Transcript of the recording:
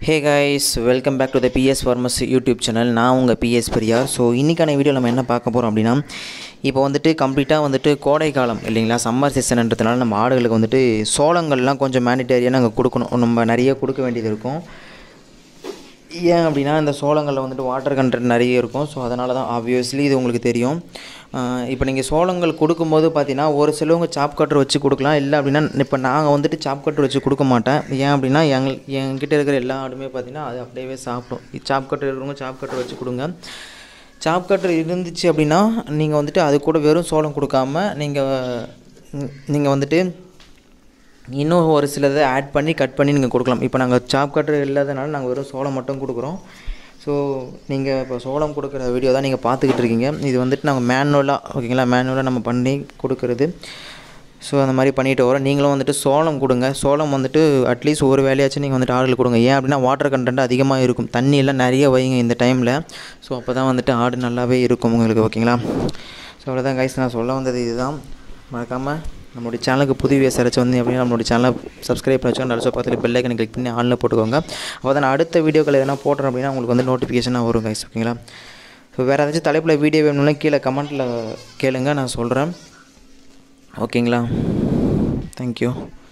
hey guys welcome back to the PS farmers YouTube channel நான் உங்கள் PS Periyar so இன்றைக்கான video நம்ம என்ன பார்க்க போகிறோம் அப்படின்னா இப்போ வந்துட்டு கம்ப்ளீட்டாக வந்துட்டு கோடை காலம் இல்லைங்களா சம்மர் சீசன்ன்றதுனால நம்ம ஆடுகளுக்கு வந்துட்டு சோளங்கள்லாம் கொஞ்சம் மேண்டிட்டரியாக நாங்கள் கொடுக்கணும் நம்ம நிறைய கொடுக்க வேண்டியது இருக்கும் ஏன் அப்படின்னா இந்த சோளங்களில் வந்துட்டு வாட்டர் கண்டென்ட் நிறைய இருக்கும் ஸோ அதனால தான் ஆப்வியஸ்லி இது உங்களுக்கு தெரியும் இப்போ நீங்கள் சோளங்கள் கொடுக்கும்போது பார்த்தீங்கன்னா ஒரு சிலவங்க சாப் கட்டர் வச்சு கொடுக்கலாம் இல்லை அப்படின்னா இப்போ நாங்கள் வந்துட்டு சாப் கட்டர் வச்சு கொடுக்க மாட்டேன் ஏன் அப்படின்னா எங்கள் என்கிட்ட இருக்கிற எல்லா ஆடுமே பார்த்தீங்கன்னா அது அப்படியே சாப்பிடும் சாப் கட்டர் இருக்கிறவங்க சாப் கட்டர் வச்சு கொடுங்க சாப் கட்டர் இருந்துச்சு அப்படின்னா நீங்கள் வந்துட்டு அது கூட வெறும் சோளம் கொடுக்காம நீங்கள் நீங்கள் வந்துட்டு இன்னும் ஒரு சிலதை ஆட் பண்ணி கட் பண்ணி நீங்கள் கொடுக்கலாம் இப்போ நாங்கள் சாப் கட்டர் இல்லாதனால நாங்கள் வெறும் சோளம் மட்டும் கொடுக்குறோம் ஸோ நீங்கள் இப்போ சோளம் கொடுக்குற வீடியோ தான் நீங்கள் பார்த்துக்கிட்டு இருக்கீங்க இது வந்துட்டு நாங்கள் மேனுவலாக ஓகேங்களா மேனுவலாக நம்ம பண்ணி கொடுக்குறது ஸோ அந்த மாதிரி பண்ணிட்டு வரோம் நீங்களும் வந்துட்டு சோளம் கொடுங்க சோளம் வந்துட்டு அட்லீஸ்ட் ஒரு வேலையாச்சும் நீங்கள் வந்துட்டு ஆடுகள் கொடுங்க ஏன் அப்படின்னா வாட்டர் கண்டென்ட் அதிகமாக இருக்கும் தண்ணி எல்லாம் நிறைய வைங்க இந்த டைமில் ஸோ அப்போ தான் வந்துட்டு ஆடு நல்லாவே இருக்கும் உங்களுக்கு ஓகேங்களா ஸோ அவ்வளோதான் கைஸ் நான் சொல்ல வந்தது இதுதான் மறக்காமல் நம்மளுடைய சேனலுக்கு புது வியஸ் யாராச்சும் வந்து அப்படின்னா நம்மளுடைய சேனலை சப்ஸ்கிரைப் பண்ணி வச்சுக்கோங்க நல்ல பக்கத்தில் பெல் ஐக்கனை கிளிக் பண்ணி ஆனில் போட்டுக்கோங்க அப்போ தான் நான் அடுத்த வீடியோக்கள் எதனா போடுறேன் அப்படின்னா உங்களுக்கு வந்து நோட்டிஃபிகேஷனாக வரும் கைஸ் ஓகேங்களா ஸோ வேறு ஏதாச்சும் தலைப்பில் வீடியோ வேணும்னா கீழே கமெண்ட்டில் கேளுங்க நான் சொல்கிறேன் ஓகேங்களா தேங்க்யூ